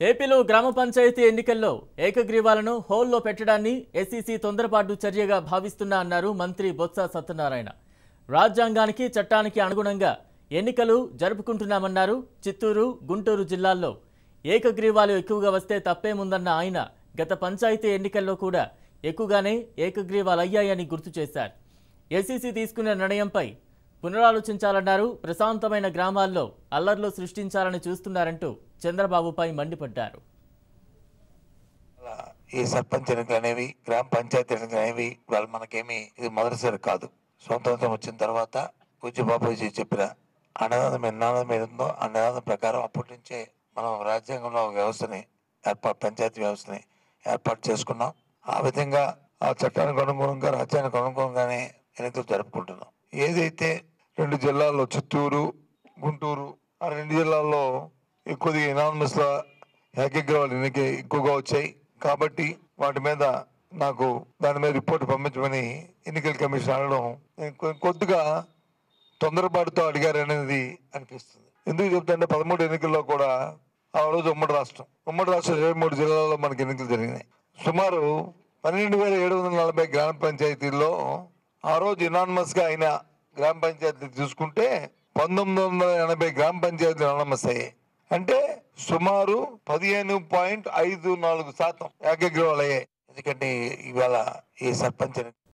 ఏపీలో గ్రామ పంచాయతీ ఎన్నికల్లో ఏకగ్రీవాలను హోల్లో పెట్టడాన్ని ఎస్ఈసీ తొందరపాటు చర్యగా భావిస్తున్నా అన్నారు మంత్రి బొత్స సత్యనారాయణ రాజ్యాంగానికి చట్టానికి అనుగుణంగా ఎన్నికలు జరుపుకుంటున్నామన్నారు చిత్తూరు గుంటూరు జిల్లాల్లో ఏకగ్రీవాలు ఎక్కువగా వస్తే తప్పేముందన్న ఆయన గత పంచాయతీ ఎన్నికల్లో కూడా ఎక్కువగానే ఏకగ్రీవాలు అయ్యాయని గుర్తు చేశారు ఎస్ఈసీ తీసుకున్న నిర్ణయంపై పునరాలోచించాలన్నారు ప్రశాంతమైన గ్రామాల్లో అల్లర్లు సృష్టించాలని చూస్తున్నారంటూ చంద్రబాబుపై మండిపడ్డారు అలా ఈ సర్పంచ్ ఎన్నికలు అనేవి గ్రామ పంచాయతీ ఎన్నికలు అనేవి వాళ్ళు మనకేమి ఇది మొదటిసారి కాదు స్వాతంత్రం వచ్చిన తర్వాత పూజ్య బాబుజీ చెప్పిన అన్నదానం ఎన్నాదం ఏదుందో ఆ నినాదం ప్రకారం అప్పటి నుంచే మనం రాజ్యాంగంలో ఒక వ్యవస్థని ఏర్పాటు పంచాయతీ వ్యవస్థని ఏర్పాటు చేసుకున్నాం ఆ విధంగా ఆ చట్టానికి అనుగుణంగా రాజ్యానికి అనుగుణంగానే ఎన్నికలు జరుపుకుంటున్నాం ఏదైతే రెండు జిల్లాల్లో చిత్తూరు గుంటూరు ఆ రెండు జిల్లాల్లో ఎక్కువగా ఇనానమస్ ఏకగ్రహాలు ఎన్నిక ఎక్కువగా వచ్చాయి కాబట్టి వాటి మీద నాకు దాని మీద రిపోర్ట్ పంపించమని ఎన్నికల కమిషన్ అడగడం నేను కొ- కొద్దిగా తొందరపాటుతో అడిగారనేది అనిపిస్తుంది ఎందుకు చెప్తుంటే పదమూడు ఎన్నికల్లో కూడా ఆ రోజు ఉమ్మడి రాష్ట్రం ఉమ్మడి రాష్ట్రం ఇరవై మూడు జిల్లాల్లో మనకి ఎన్నికలు జరిగినాయి సుమారు పన్నెండు వేల ఏడు వందల నలభై గ్రామ పంచాయతీల్లో ఆ రోజు ఇనానమస్ గా అయిన గ్రామ పంచాయతీ చూసుకుంటే పంతొమ్మిది వందల ఎనభై గ్రామ పంచాయతీలు ఇనానమస్ అయ్యాయి అంటే సుమారు పదిహేను పాయింట్ ఐదు నాలుగు శాతం ఏకగ్రీవాలు అయ్యాయి ఎందుకంటే ఇవాళ ఈ సర్పంచ్ ఎన్నిక